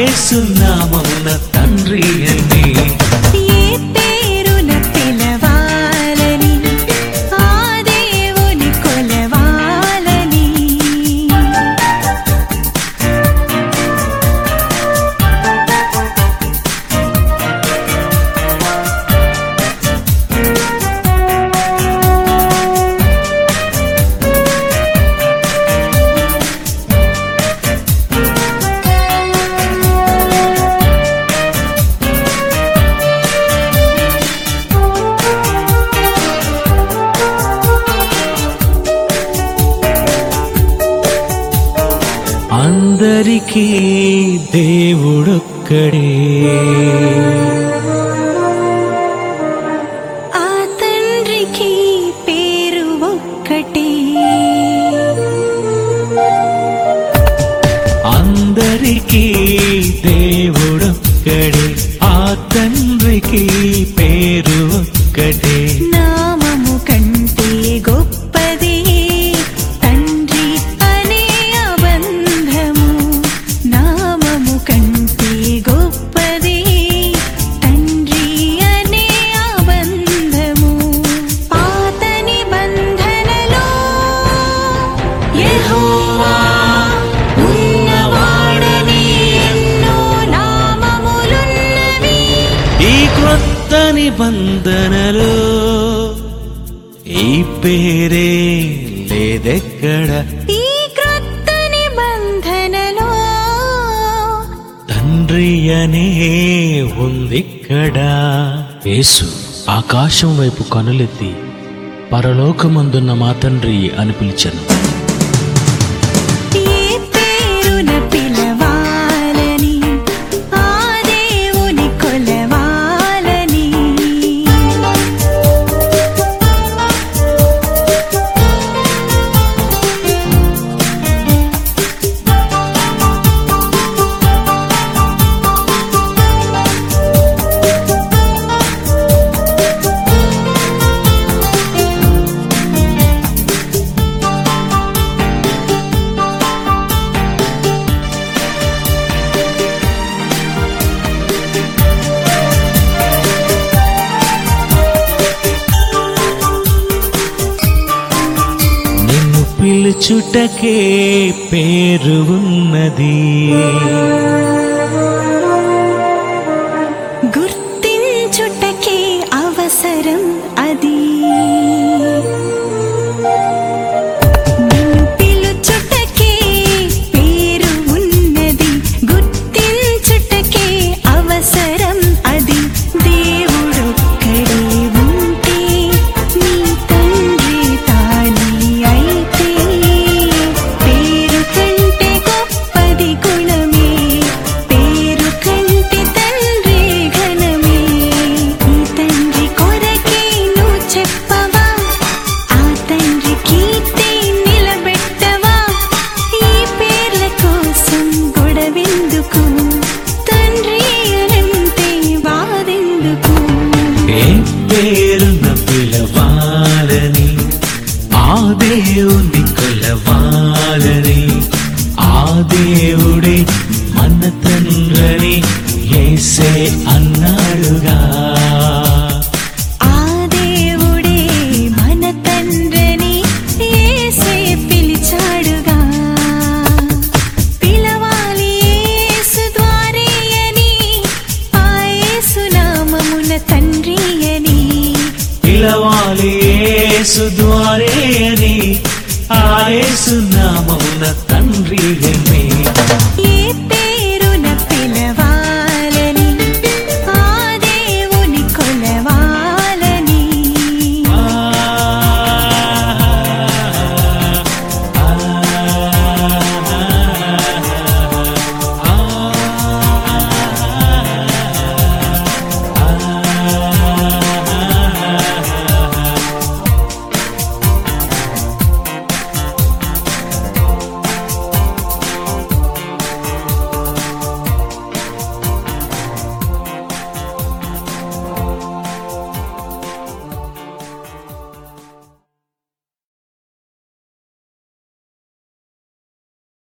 ఏసునామమున తండ్రి అని ఏ పేరున పిలవాలని ఆ దేవుని కొలవాలని అందరికీ దేవుడొక్కడే ఆ తండ్రికి పేరు ఒక్కటే అందరికీ దేవుడొక్కడే ఆ తండ్రికి పేరు ఒక్కటే నామము కంటే గొప్పది తండ్రి అనే అబంధము నామము కంటే గొప్పది తండ్రి అనే అబంధము పాత నిబంధనలో యెహోవా ఉన్నవాడని ఎన్నో నామములున్నవి ఈ క్రొత్త నిబంధనలో ఈ పేరే లేదెక్కడ ఈ క్రొత్త నిబంధనలో తండ్రి అనే ఉందిక్కడ యేసు ఆకాశం వైపు కనులెత్తి పరలోకమందున్న మా తండ్రి అని పిలిచెను ఏ పేరున పిలవాలని ఆ దేవుని కొలవాలని నిన్ను పిలుచుటకే పేరు ఉన్నది గుర్తించుటకే అవసరం అది నిన్ను పిలుచుటకే పేరు ఉన్నది గుర్తించుటకే అవసరం అది దేవుడొక్కడే ఉంటే నీ తండ్రి తానే అయితే పేరు కంటే గొప్పది గుణమే పేరు కంటే తండ్రి ఘనమే ఈ తండ్రి కొరకే నువ్వు చెప్పవా ఆ తండ్రి కీర్తి నిలబెట్టవా ఈ పేర్ల కోసం గొడవెందుకు తండ్రి అనంటే వాదెందుకు ఏ పేరున పిలవాలని ఆ దేవుని కొలవాలని ఆ దేవుడే మన తండ్రని ఏసే అన్నాడుగా